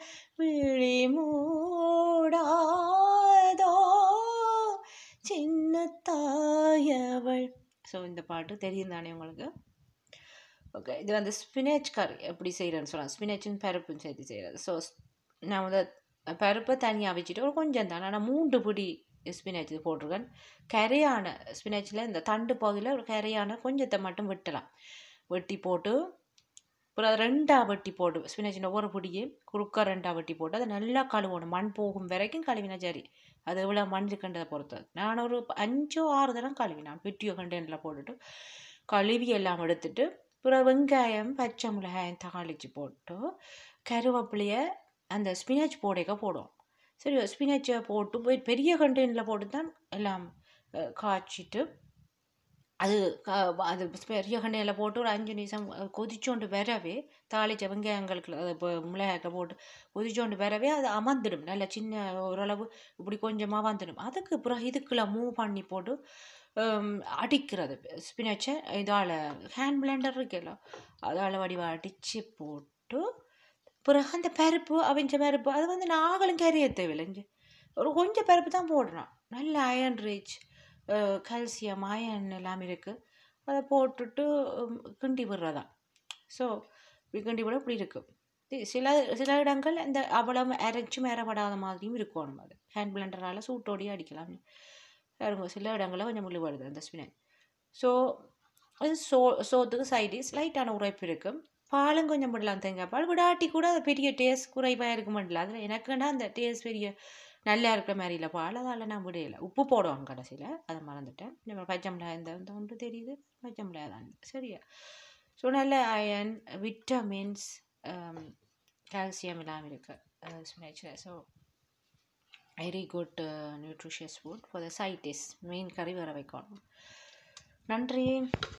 விழி மூடாதோ சின்ன தாயவள் ஸோ இந்த பாட்டு தெரியும் தானே உங்களுக்கு ஓகே இது வந்து ஸ்பினேச் கறி எப்படி செய்கிறேன்னு சொல்லலாம் ஸ்பினேச்சும் பருப்பும் சேர்த்து செய்கிறது ஸோ நான் வந்து பருப்பை தனியாக வச்சுட்டு ஒரு கொஞ்சம் தான் ஆனால் மூன்று பிடி ஸ்பினேச் போட்டிருக்கேன் கரையான ஸ்பினேச்சில் இந்த தண்டு பகுதியில் ஒரு கரையான கொஞ்சத்தை மட்டும் வெட்டலாம் வெட்டி போட்டு அப்புறம் அதை ரெண்டாக வெட்டி போட்டு ஸ்பினேச்சின் ஒவ்வொரு பிடியும் குறுக்க ரெண்டாக வெட்டி போட்டு அதை நல்லா கழுவணும் மண் போகும் வரைக்கும் கழுவினா சரி அது எவ்வளோ மண் இருக்குன்றதை பொறுத்தது நான் ஒரு அஞ்சோ ஆறு தரம் கழுவினான் பெட்டியோ கண்டெய்னரில் போட்டுட்டு கழுவி எல்லாம் எடுத்துட்டு அப்புறம் வெங்காயம் பச்சை மிளகாயம் தாளித்து போட்டு கருவேப்பிலையை அந்த ஸ்பினாச் போடைக்க போடுவோம் சரி ஸ்பினாச்சை போட்டு போய் பெரிய கண்டெய்னரில் போட்டு தான் எல்லாம் அஹ், காய்ச்சிட்டு அது க- அது பெரிய கண்டையில் போட்டு ஒரு அஞ்சு நிமிஷம் கொதிச்சோண்டு வரவே தாளிச்ச வெங்காயங்களுக்கு அது இப்போ மிளகாய்க்க போட்டு கொதிச்சோண்டு வரவே அது அமர்ந்துடும் நல்ல சின்ன ஓரளவு இப்படி கொஞ்சமாக வந்துடும் அதுக்கு பிறகு இதுக்குள்ள மூவ் பண்ணி போட்டு ஹம், அடிக்கிறது ஸ்பினச்சை இதால் ஹேண்ட் பிளெண்டர் இருக்குல்ல அதால் வடிவாக அடித்து போட்டு பிறகு அந்த பருப்பு அவிஞ்ச பருப்பு அது வந்து நாங்களும் கரைய தேவையில்லை ஒரு கொஞ்சம் பருப்பு தான் போடுறோம் நல்ல அயன் ரிச் கால்சியம் அயன் எல்லாம் இருக்குது அதை போட்டுட்டு உம், கிண்டி விடுறதா ஸோ கிண்டி விட இப்படி இருக்கும் தி- சில சில இடங்கள் இந்த அவ்வளவு அரைச்சும் ஏறப்படாத மாதிரியும் இருக்கணும் அது ஹேண்ட் பிளண்டரால் சூட்டோடையே அடிக்கலாம் பாருங்க சில இடங்களில் கொஞ்சம் முள்ளு வருது அந்த ஸ்பினச் ஸோ அது சோ சோத்துக்கு சைடிஸ் லைட்டான உரைப்பு இருக்கும் பாலும் கொஞ்சம் விடலாம் தேங்காய் பால் விடாட்டி கூட அது பெரிய டேஸ்ட் குறைவாக இருக்க மாட்டல அதில் எனக்குன்னா அந்த டேஸ்ட் பெரிய நல்லா இருக்கிற மாதிரி இல்லை பால் அதால் நான் விடையில உப்பு போடுவாங்க கடைசியில் அதை மறந்துட்டேன் நம்ம பச்சை மிளகாய் இந்த இந்த ஒன்று தெரியுது பச்சை மிளகாய் தான் சரியா ஸோ நல்ல அயன் விட்டமின்ஸ் கால்சியம் எல்லாம் இருக்குது ஸ்பினச்சில் so very good nutritious food for the side is main கறி வர வைக்கணும் நன்றி